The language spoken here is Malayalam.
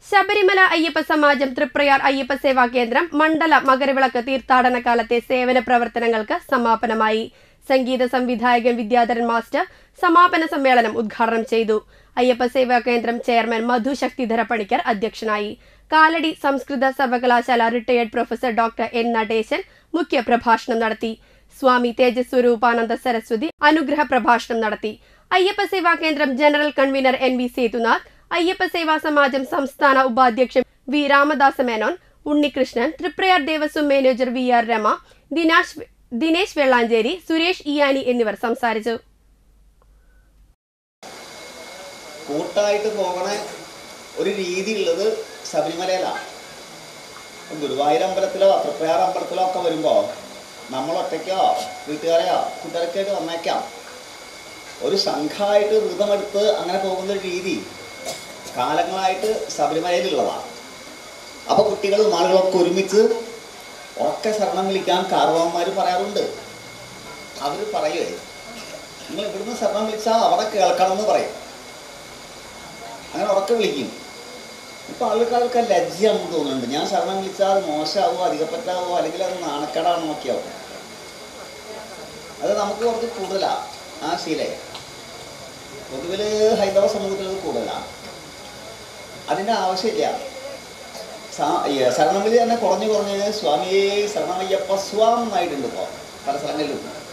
ശബരിമല അയ്യപ്പ സമാജം തൃപ്രയാർ അയ്യപ്പ സേവാ കേന്ദ്രം മണ്ഡല മകരവിളക്ക് തീർത്ഥാടന കാലത്തെ സേവന പ്രവർത്തനങ്ങൾക്ക് സമാപനമായി സംഗീത സംവിധായകൻ വിദ്യാധരൻ മാസ്റ്റർ സമാപന സമ്മേളനം ഉദ്ഘാടനം ചെയ്തു അയ്യപ്പ സേവാ കേന്ദ്രം ചെയർമാൻ മധു ശക്തിധര പണിക്കർ അധ്യക്ഷനായി കാലടി സംസ്കൃത സർവകലാശാല retired professor doctor N Natesan മുഖ്യ പ്രഭാഷണം നടത്തി സ്വാമി തേജസ്വരൂപാനന്ദ സരസ്വതി അനുഗ്രഹ പ്രഭാഷണം നടത്തി Ayyappa Seva Kendram general convener N V Sethunath Ayyappa Seva Samajam സംസ്ഥാന ഉപാധ്യക്ഷൻ V Ramadasa Menon Unnikrishnan Thriprayar Devaswom manager V R Rama ദിനാഷ് ദിനേശ് വെള്ളാഞ്ചേരി സുരേഷ് ഇയാനി എന്നിവർ സംസാരിച്ചു കൂട്ടായിട്ട് പോകണ ഒരു രീതി ഉള്ളത് ശബരിമലയിലാണ് ഇപ്പം ഗുരുവായൂർ അമ്പലത്തിലോ തൃപ്പയാർ അമ്പലത്തിലോ ഒക്കെ വരുമ്പോൾ നമ്മൾ ഒറ്റയ്ക്കോ വീട്ടുകാരെയോ കൂട്ടുകാരൊക്കെ ആയിട്ട് വന്നേക്കാം ഒരു സംഘമായിട്ട് വ്രതമെടുത്ത് അങ്ങനെ പോകുന്ന ഒരു രീതി കാലങ്ങളായിട്ട് ശബരിമലയിലുള്ളതാണ് അപ്പോൾ കുട്ടികളും ആളുകളൊക്കെ ഒരുമിച്ച് ഉറക്കെ ശരണം വിളിക്കാൻ കാർവാന്മാർ പറയാറുണ്ട് അവർ പറയുവേ നിങ്ങൾ ഇവിടുന്ന് ശരണം വിളിച്ചാൽ അവിടെ കേൾക്കണം എന്ന് പറയും അങ്ങനെ ഉറക്കെ വിളിക്കും ഇപ്പൊ ആൾക്കാർക്ക് ലജ്ജയാണെന്ന് തോന്നുന്നുണ്ട് ഞാൻ ശരണം വിളിച്ചാൽ അത് മോശമാവോ അധികപ്പറ്റാവോ അല്ലെങ്കിൽ അത് നാണക്കേടാണോ ഒക്കെയാവും അത് നമുക്ക് കുറച്ച് കൂടുതലാ ആ ശീലേ പൊതുവില് ഹൈന്ദവ സമൂഹത്തിൽ അത് കൂടുതലാ അതിന്റെ ആവശ്യമില്ല സാ- ഈ ശരണം വിളി തന്നെ കുറഞ്ഞു കുറഞ്ഞ് സ്വാമിയെ ശരണമയ്യപ്പ സ്വാം എന്നായിട്ടുണ്ട് ഇപ്പോൾ പല സ്ഥലങ്ങളിലും